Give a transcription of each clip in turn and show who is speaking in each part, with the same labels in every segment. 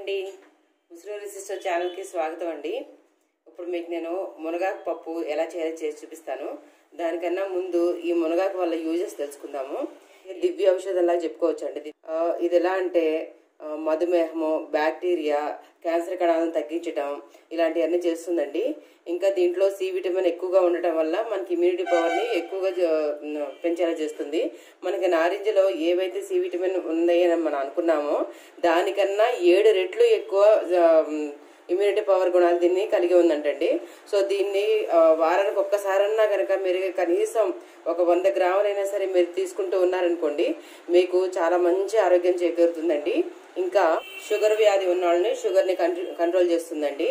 Speaker 1: అండి ముసలూరి సిస్టర్ ఛానల్కి స్వాగతం అండి ఇప్పుడు మీకు నేను మునగాకు పప్పు ఎలా చేయాలో చేసి చూపిస్తాను దానికన్నా ముందు ఈ మునగాకు వల్ల యూజెస్ తెలుసుకుందాము ఇది దివ్య ఔషధంలా చెప్పుకోవచ్చు అండి ఇది. ఆ, ఇది ఎలా అంటే ఆ, మధుమేహము బ్యాక్టీరియా క్యాన్సర్ కణాలను తగ్గించడం ఇలాంటివన్నీ చేస్తుందండి ఇంకా దీంట్లో సి విటమిన్ ఎక్కువగా ఉండటం వల్ల మనకి ఇమ్యూనిటీ పవర్ని ఎక్కువగా జ- పెంచేలా చేస్తుంది మనకి నారింజలో ఏవైతే సి విటమిన్ ఉన్నాయని మనం అనుకున్నామో దానికన్నా ఏడు రెట్లు ఎక్కువ ఆ, ఇమ్యూనిటీ పవర్ గుణాలు దీన్ని కలిగి ఉందంటండి సో దీన్ని ఆ, వారానికి ఒక్కసారన్నా కనుక మీరు కనీసం ఒక వంద గ్రాములైనా సరే మీరు తీసుకుంటూ ఉన్నారనుకోండి మీకు చాలా మంచి ఆరోగ్యం చేకూరుతుందండి ఇంకా షుగర్ వ్యాధి ఉన్న వాళ్ళని షుగర్ని కంట్రో- కంట్రోల్ చేస్తుందండి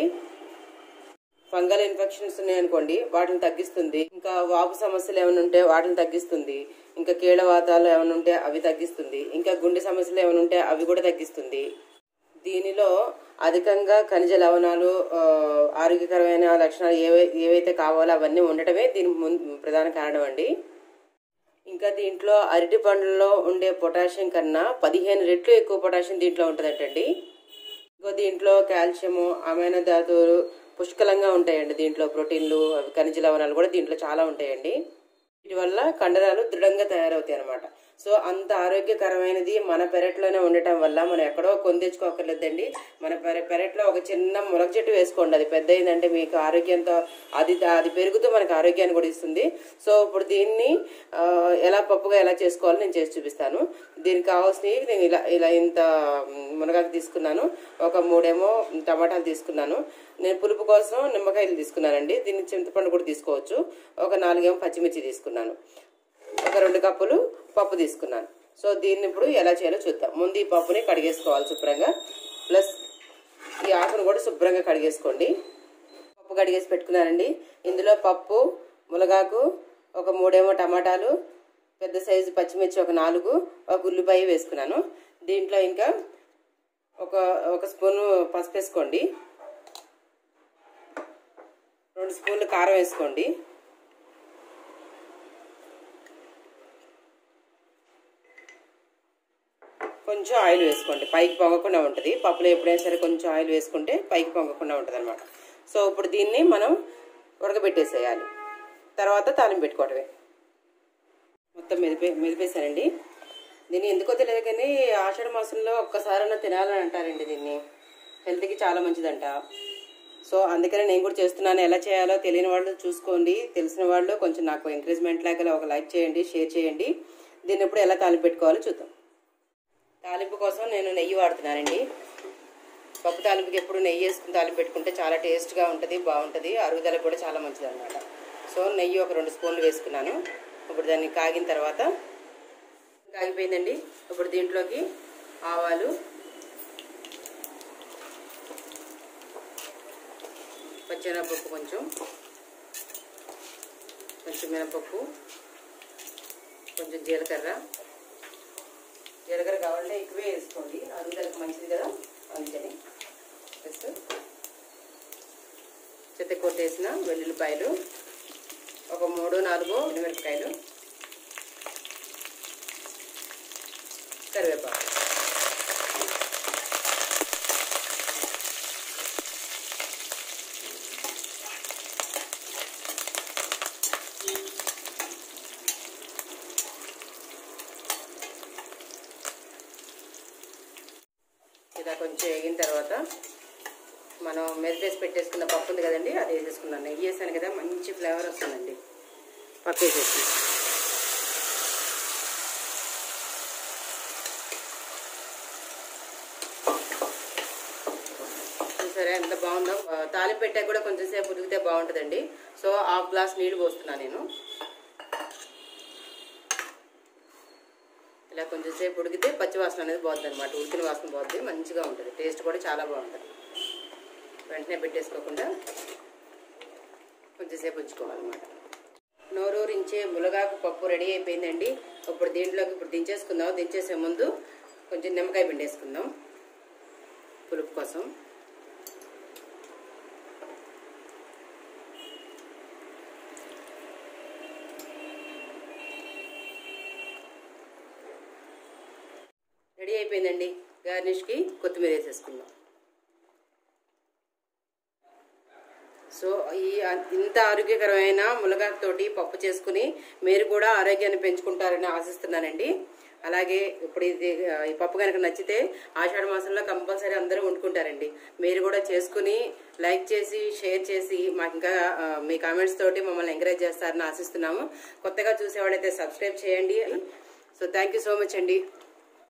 Speaker 1: ఫంగల్ ఇన్ఫెక్షన్స్ ఉన్నాయనుకోండి వాటిని తగ్గిస్తుంది ఇంకా వాపు సమస్యలు ఏమైనా ఉంటే వాటిని తగ్గిస్తుంది ఇంకా కీళ్ళవాతాలు ఏమైనా ఉంటే అవి తగ్గిస్తుంది ఇంకా గుండె సమస్యలు ఏమైనా ఉంటే అవి కూడా తగ్గిస్తుంది దీనిలో అధికంగా ఖనిజ లవణాలు ఆ, ఆరోగ్యకరమైన లక్షణాలు ఏవై ఏవైతే కావాలో అవన్నీ ఉండటమే దీని ముం- ప్రధాన కారణం అండి ఇంకా దీంట్లో అరటి పండ్లలో ఉండే పొటాషియం కన్నా పదిహేను రెట్లు ఎక్కువ పొటాషియం దీంట్లో ఉంటుందటండి ఇంకో దీంట్లో కాల్షియము అమైనో ధాతువులు పుష్కలంగా ఉంటాయండి దీంట్లో ప్రోటీన్లు అవి ఖనిజ లవణాలు కూడా దీంట్లో చాలా ఉంటాయండి వీటి వల్ల కండరాలు దృఢంగా తయారవుతాయి అనమాట సో అంత ఆరోగ్యకరమైనది మన పెరట్లోనే ఉండటం వల్ల మనం ఎక్కడో కొని తెచ్చుకోకర్లేదండి మన పెర పెరట్లో ఒక చిన్న మునగ చెట్టు వేసుకోండి అది పెద్ద అయిందంటే మీకు ఆరోగ్యంతో అది అది పెరుగుతూ మనకు ఆరోగ్యాన్ని కూడా ఇస్తుంది సో ఇప్పుడు దీన్ని ఆ, ఎలా పప్పుగా ఎలా చేసుకోవాలో నేను చేసి చూపిస్తాను దీనికి కావాల్సినవి నేను ఇలా ఇలా ఇంత మునగాకు తీసుకున్నాను ఒక మూడేమో టమాటాలు తీసుకున్నాను నేను పులుపు కోసం నిమ్మకాయలు తీసుకున్నానండి దీన్ని చింతపండు కూడా తీసుకోవచ్చు ఒక నాలుగేమో పచ్చిమిర్చి తీసుకున్నాను ఒక రెండు కప్పులు పప్పు తీసుకున్నాను సో దీన్ని ఇప్పుడు ఎలా చేయాలో చూద్దాం ముందు ఈ పప్పుని కడిగేసుకోవాలి శుభ్రంగా ప్లస్ ఈ ఆకును కూడా శుభ్రంగా కడిగేసుకోండి పప్పు కడిగేసి పెట్టుకున్నానండి ఇందులో పప్పు మునగాకు ఒక మూడేమో టమాటాలు పెద్ద సైజు పచ్చిమిర్చి ఒక నాలుగు ఒక ఉల్లిపాయ వేసుకున్నాను దీంట్లో ఇంకా ఒక ఒక స్పూను పసుపు వేసుకోండి రెండు స్పూన్లు కారం వేసుకోండి కొంచెం ఆయిల్ వేసుకోండి పైకి పొంగకుండా ఉంటుంది పప్పులో ఎప్పుడైనా సరే కొంచెం ఆయిల్ వేసుకుంటే పైకి పొంగకుండా ఉంటుంది అనమాట సో ఇప్పుడు దీన్ని మనం ఉడకబెట్టేసేయాలి తర్వాత తాలింపు పెట్టుకోవటమే మొత్తం మెదిపే మెదిపేశానండి దీన్ని ఎందుకో తెలియదు కానీ ఆషాఢ మాసంలో ఒక్కసారైనా తినాలని అంటారండి దీన్ని హెల్త్కి చాలా మంచిదంట సో అందుకనే నేను కూడా చేస్తున్నాను ఎలా చేయాలో తెలియని వాళ్ళు చూసుకోండి తెలిసిన వాళ్ళు కొంచెం నాకు ఎంకరేజ్మెంట్ లాగా ఒక లైక్ చేయండి షేర్ చేయండి దీన్ని ఇప్పుడు ఎలా తాలింపు పెట్టుకోవాలో చూద్దాం తాలింపు కోసం నేను నెయ్యి వాడుతున్నానండి పప్పు తాలింపుకి ఎప్పుడు నెయ్యి వేసుకుని తాలింపు పెట్టుకుంటే చాలా టేస్ట్గా ఉంటుంది బాగుంటుంది అరుగుదలకు కూడా చాలా మంచిది అనమాట సో నెయ్యి ఒక రెండు స్పూన్లు వేసుకున్నాను ఇప్పుడు దాన్ని కాగిన తర్వాత కాగిపోయిందండి ఇప్పుడు దీంట్లోకి ఆవాలు పచ్చెనపప్పు కొంచెం కొంచెం మినపప్పు కొంచెం జీలకర్ర జీలకర్ర కావాలంటే ఎక్కువే వేసుకోండి అరుగుదలకు మంచిది కదా అందుకని జస్ట్ చెత్త కొట్టేసిన వెల్లుల్లిపాయలు ఒక మూడు నాలుగు మిరపకాయలు కరివేపాకు ఇలా కొంచెం వేగిన తర్వాత మనం మెరిపేసి పెట్టేసుకున్న పప్పు ఉంది కదండి అది వేసేసుకున్నాను నెయ్యి వేసాను కదా మంచి ఫ్లేవర్ వస్తుందండి పప్పు వేసేసి చూసారా ఎంత బాగుందో ఆ, తాలింపు పెట్టాక కూడా కొంచెం సేపు ఉడికితే బాగుంటుందండి సో హాఫ్ గ్లాస్ నీళ్ళు పోస్తున్నాను నేను ఇలా కొంచెం సేపు ఉడికితే పచ్చి వాసన అనేది పోతుంది అనమాట ఉడికిన వాసన పోతుంది మంచిగా ఉంటుంది టేస్ట్ కూడా చాలా బాగుంటుంది వెంటనే పెట్టేసుకోకుండా కొంచెంసేపు ఉంచుకోవాలన్నమాట నోరూరించే ములగాకు పప్పు రెడీ అయిపోయిందండి ఇప్పుడు దీంట్లోకి ఇప్పుడు దించేసుకుందాం దించేసే ముందు కొంచెం నిమ్మకాయ పిండేసుకుందాం పులుపు కోసం రెడీ అయిపోయిందండి గార్నిష్కి కొత్తిమీర వేసేసుకుందాం సో ఈ ఇంత ఆరోగ్యకరమైన మునగాకు తోటి పప్పు చేసుకుని మీరు కూడా ఆరోగ్యాన్ని పెంచుకుంటారని ఆశిస్తున్నానండి అలాగే ఇప్పుడు ఇది ఆ, ఈ పప్పు కనుక నచ్చితే ఆషాఢ మాసంలో కంపల్సరీ అందరూ వండుకుంటారండి మీరు కూడా చేసుకుని లైక్ చేసి షేర్ చేసి మాకు ఇంకా ఆ, మీ కామెంట్స్ తోటి మమ్మల్ని ఎంకరేజ్ చేస్తారని ఆశిస్తున్నాము కొత్తగా చూసేవాళ్ళైతే సబ్స్క్రైబ్ చేయండి so thank you so much అండి